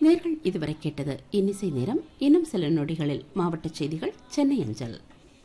நேர்கள் இதுவரை கேட்டது இன்னிசை நேரம் இன்னும் சில நொடிகளில் மாவட்ட செய்திகள் சென்னை அஞ்சல்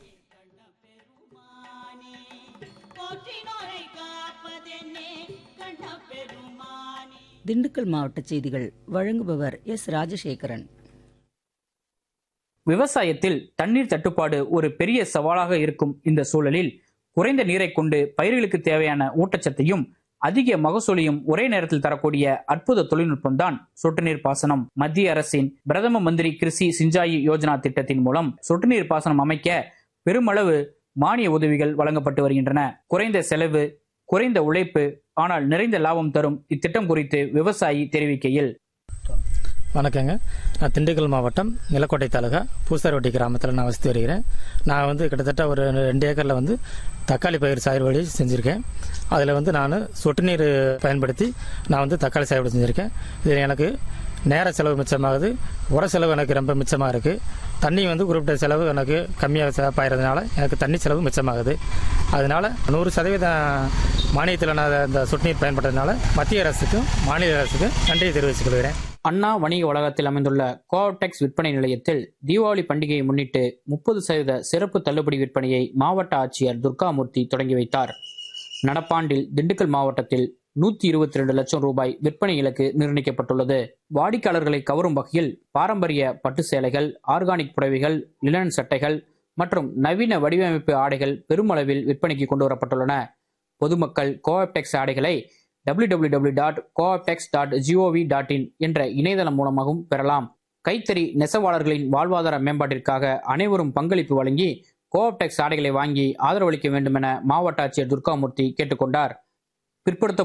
போற்றினோரை காப்பதென்னே கண்ட பெருமானே திண்டுக்கல் மாவட்ட செய்திகள் வழங்குபவர் எஸ் ராஜசேகரன் விவசாயத்தில் தண்ணீர் தட்டுப்பாடு ஒரு பெரிய சவாலாக இருக்கும் இந்த சூழலில் குறைந்த நீரை கொண்டு பயிர்களுக்கு தேவையான ஊட்டச்சத்தையும் அதிக மகசூலையும் ஒரே நேரத்தில் தரக்கூடிய அற்புத தொழில்நுட்பம் தான் சொட்டு நீர் பாசனம் மத்திய அரசின் பிரதம மந்திரி கிருஷி சிஞ்சாயி யோஜனா திட்டத்தின் மூலம் சொட்டு நீர் பாசனம் அமைக்க பெருமளவு மானிய உதவிகள் வழங்கப்பட்டு வருகின்றன குறைந்த செலவு குறைந்த உழைப்பு ஆனால் நிறைந்த லாபம் தரும் இத்திட்டம் குறித்து விவசாயி தெரிவிக்கையில் வணக்கங்க நான் திண்டுக்கல் மாவட்டம் நிலக்கோட்டை தாலுகா பூசார்வட்டி கிராமத்தில் நான் வசித்து வருகிறேன் நான் வந்து கிட்டத்தட்ட ஒரு ரெண்டு ஏக்கரில் வந்து தக்காளி பயிர் சாகுபடி செஞ்சுருக்கேன் அதில் வந்து நான் சொட்டு நீர் பயன்படுத்தி நான் வந்து தக்காளி சாகுபடி செஞ்சுருக்கேன் இது எனக்கு நேர செலவு மிச்சமாகுது உர செலவு எனக்கு ரொம்ப மிச்சமாக இருக்குது தண்ணி வந்து குறிப்பிட்ட செலவு எனக்கு கம்மியாக பாயறதுனால எனக்கு தண்ணி செலவு மிச்சமாகுது அதனால நூறு சதவீதம் மானியத்தில் நான் இந்த சொட்டு நீர் பயன்படுறதுனால மத்திய அரசுக்கும் மாநில அரசுக்கும் நன்றியை தெரிவித்துக் கொள்கிறேன் அண்ணா வணிக வளாகத்தில் அமைந்துள்ள கோஆப்டெக்ஸ் விற்பனை நிலையத்தில் தீபாவளி பண்டிகையை முன்னிட்டு முப்பது சதவீத சிறப்பு தள்ளுபடி விற்பனையை மாவட்ட ஆட்சியர் துர்காமூர்த்தி தொடங்கி வைத்தார் நடப்பாண்டில் திண்டுக்கல் மாவட்டத்தில் நூத்தி இருபத்தி ரெண்டு லட்சம் ரூபாய் விற்பனை இலக்கு நிர்ணயிக்கப்பட்டுள்ளது வாடிக்கையாளர்களை கவரும் வகையில் பாரம்பரிய பட்டு சேலைகள் ஆர்கானிக் புடவைகள் லினன் சட்டைகள் மற்றும் நவீன வடிவமைப்பு ஆடைகள் பெருமளவில் விற்பனைக்கு கொண்டு வரப்பட்டுள்ளன பொதுமக்கள் கோஆப்டெக்ஸ் ஆடைகளை www.cooptex.gov.in dot dot GOV dot in என்ற இணையதளம் மூலமாகவும் பெறலாம் கைத்தறி நெசவாளர்களின் வாழ்வாதார மேம்பாட்டிற்காக அனைவரும் பங்களிப்பு வழங்கி கோஆப்டெக்ஸ் ஆடைகளை வாங்கி ஆதரவளிக்க வேண்டும் என மாவட்ட ஆட்சியர் துர்காமூர்த்தி கேட்டுக்கொண்டார் பிற்படுத்த